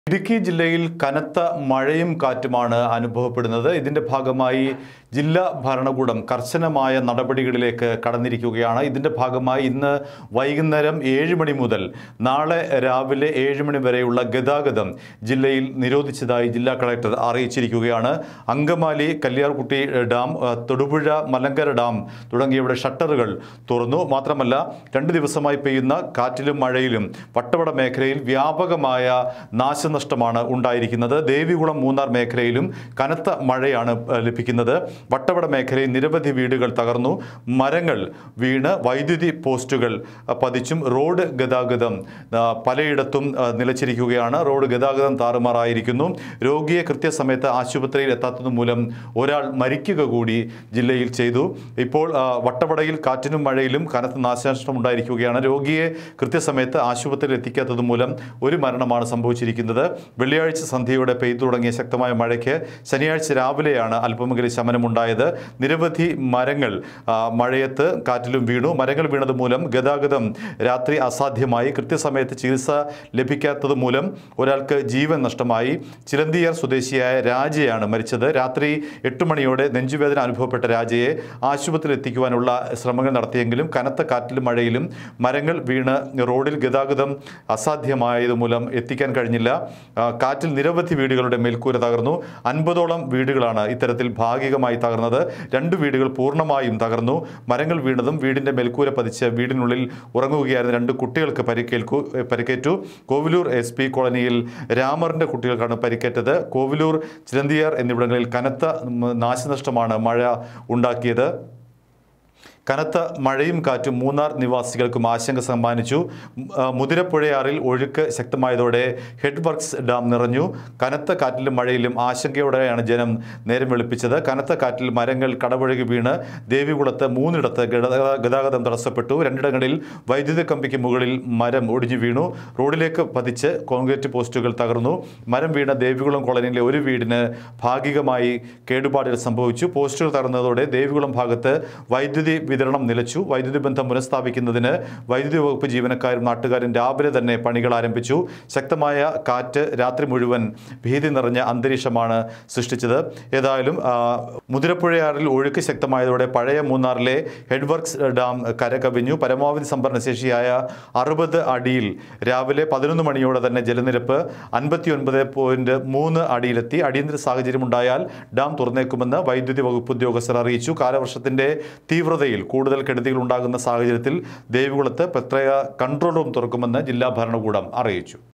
ഇടുക്കി ജില്ലയിൽ കനത്ത മഴയും കാറ്റുമാണ് അനുഭവപ്പെടുന്നത് ഇതിന്റെ ഭാഗമായി ജില്ലാ ഭരണകൂടം കർശനമായ നടപടികളിലേക്ക് കടന്നിരിക്കുകയാണ് ഇതിന്റെ ഭാഗമായി ഇന്ന് വൈകുന്നേരം ഏഴ് മണി മുതൽ നാളെ രാവിലെ ഏഴ് മണി വരെയുള്ള ഗതാഗതം ജില്ലയിൽ നിരോധിച്ചതായി ജില്ലാ കളക്ടർ അറിയിച്ചിരിക്കുകയാണ് അങ്കമാലി കല്യാർകുട്ടി ഡാം ആ, തൊടുപുഴ മലങ്കര ഡാം തുടങ്ങിയവയുടെ ഷട്ടറുകൾ തുറന്നു മാത്രമല്ല രണ്ട് ദിവസമായി പെയ്യുന്ന കാറ്റിലും മഴയിലും വട്ടവട മേഖലയിൽ വ്യാപകമായ നാശനഷ്ടമാണ് ഉണ്ടായിരിക്കുന്നത് ദേവികുളം മൂന്നാർ മേഖലയിലും കനത്ത മഴയാണ് ആ, ലഭിക്കുന്നത് വട്ടവട മേഖലയിൽ നിരവധി വീടുകൾ തകർന്നു മരങ്ങൾ വീണ് വൈദ്യുതി പോസ്റ്റുകൾ ആ, പതിച്ചും റോഡ് ഗതാഗതം ആ, പലയിടത്തും ആ, നിലച്ചിരിക്കുകയാണ് റോഡ് ഗതാഗതം താറുമാറായിരിക്കുന്നു രോഗിയെ കൃത്യസമയത്ത് ആശുപത്രിയിൽ എത്താത്തത് മൂലം ഒരാൾ മരിക്കുക കൂടി ജില്ലയിൽ ചെയ്തു ഇപ്പോൾ ആ, വട്ടവടയിൽ കാറ്റിനും മഴയിലും കനത്ത നാശനഷ്ടം ഉണ്ടായിരിക്കുകയാണ് രോഗിയെ കൃത്യസമയത്ത് ആശുപത്രിയിൽ എത്തിക്കാത്തത് മൂലം ഒരു മരണമാണ് സംഭവിച്ചിരിക്കുന്നത് വെള്ളിയാഴ്ച സന്ധ്യയോടെ പെയ്തു തുടങ്ങിയ ശക്തമായ മഴയ്ക്ക് ശനിയാഴ്ച രാവിലെയാണ് അല്പമെങ്കിലും ശമനമുണ്ടായത് നിരവധി മരങ്ങൾ ആ, മഴയത്ത് കാറ്റിലും വീണു മരങ്ങൾ വീണത് മൂലം ഗതാഗതം രാത്രി അസാധ്യമായി കൃത്യസമയത്ത് ചികിത്സ ലഭിക്കാത്തത് മൂലം ഒരാൾക്ക് ജീവൻ നഷ്ടമായി ചിലന്തിയാർ സ്വദേശിയായ രാജയാണ് മരിച്ചത് രാത്രി എട്ട് മണിയോടെ നെഞ്ചുവേദന അനുഭവപ്പെട്ട രാജയെ ആശുപത്രിയിൽ എത്തിക്കുവാനുള്ള ശ്രമങ്ങൾ നടത്തിയെങ്കിലും കനത്ത കാറ്റിലും മഴയിലും മരങ്ങൾ വീണ് റോഡിൽ ഗതാഗതം അസാധ്യമായത് മൂലം എത്തിക്കാൻ കഴിഞ്ഞില്ല ആ, കാറ്റിൽ നിരവധി വീടുകളുടെ മേൽക്കൂര തകർന്നു അൻപതോളം വീടുകളാണ് ഇത്തരത്തിൽ ഭാഗികമായി തകർന്നത് രണ്ട് വീടുകൾ പൂർണ്ണമായും തകർന്നു മരങ്ങൾ വീണതും വീടിന്റെ മേൽക്കൂര പതിച്ച് വീടിനുള്ളിൽ ഉറങ്ങുകയായിരുന്ന രണ്ട് കുട്ടികൾക്ക് പരിക്കേൽക്കു പരിക്കേറ്റു കോവിലൂർ എസ് പി കോളനിയിൽ രാമറിന്റെ കുട്ടികൾക്കാണ് പരിക്കേറ്റത് കോവിലൂർ ചിലന്തിയാർ എന്നിവിടങ്ങളിൽ കനത്ത ഉം, നാശനഷ്ടമാണ് മഴ ഉണ്ടാക്കിയത് കനത്ത മഴയും കാറ്റും മൂന്നാർ നിവാസികൾക്കും ആശങ്ക സമ്മാനിച്ചു ഉം, ആ, മുതിരപ്പുഴയാറിൽ ഒഴുക്ക് ശക്തമായതോടെ ഹെഡ് വർക്ക്സ് ഡാം നിറഞ്ഞു കനത്ത കാറ്റിലും മഴയിലും ആശങ്കയോടെയാണ് ജനം നേരം വെളുപ്പിച്ചത് കനത്ത കാറ്റിൽ മരങ്ങൾ കടപുഴകി വീണ് ദേവികുളത്ത് മൂന്നിടത്ത് ഗതാ- ഗതാഗതം തടസ്സപ്പെട്ടു രണ്ടിടങ്ങളിൽ വൈദ്യുത കമ്പിക്ക് മുകളിൽ മരം ഒടിഞ്ഞു വീണു റോഡിലേക്ക് പതിച്ച് കോൺക്രീറ്റ് പോസ്റ്റുകൾ തകർന്നു മരം വീണ ദേവികുളം കോളനിയിലെ ഒരു വീടിന് ഭാഗികമായി കേടുപാടുകൾ സംഭവിച്ചു പോസ്റ്റുകൾ തകർന്നതോടെ ദേവികുളം ഭാഗത്ത് വൈദ്യുതി വിതരണം നിലച്ചു വൈദ്യുതി ബന്ധം പുനഃസ്ഥാപിക്കുന്നതിന് വൈദ്യുതി വകുപ്പ് ജീവനക്കാരും നാട്ടുകാരും രാവിലെ തന്നെ പണികൾ ആരംഭിച്ചു ശക്തമായ കാറ്റ് രാത്രി മുഴുവൻ ഭീതി നിറഞ്ഞ അന്തരീക്ഷമാണ് സൃഷ്ടിച്ചത് ഏതായാലും ആ, മുതിരപ്പുഴയാറിൽ ഒഴുക്ക് ശക്തമായതോടെ പഴയ മൂന്നാറിലെ ഹെഡ് വർക്ക്സ് ഡാം കരകവിഞ്ഞു പരമാവധി സംഭരണശേഷിയായ അറുപത് അടിയിൽ രാവിലെ പതിനൊന്ന് മണിയോടെ തന്നെ ജലനിരപ്പ് അൻപത്തി ഒൻപത് പോയിന്റ് മൂന്ന് അടിയിലെത്തി അടിയന്തര സാഹചര്യമുണ്ടായാൽ ഡാം തുറന്നേക്കുമെന്ന് വൈദ്യുതി വകുപ്പ് ഉദ്യോഗസ്ഥർ അറിയിച്ചു കാലവർഷത്തിന്റെ തീവ്രതയിൽ കൂടുതൽ കെടുതികൾ ഉണ്ടാകുന്ന സാഹചര്യത്തിൽ ദേവികുളത്ത് പ്രത്യേക കൺട്രോൾ റൂം തുറക്കുമെന്ന് ജില്ലാ ഭരണകൂടം അറിയിച്ചു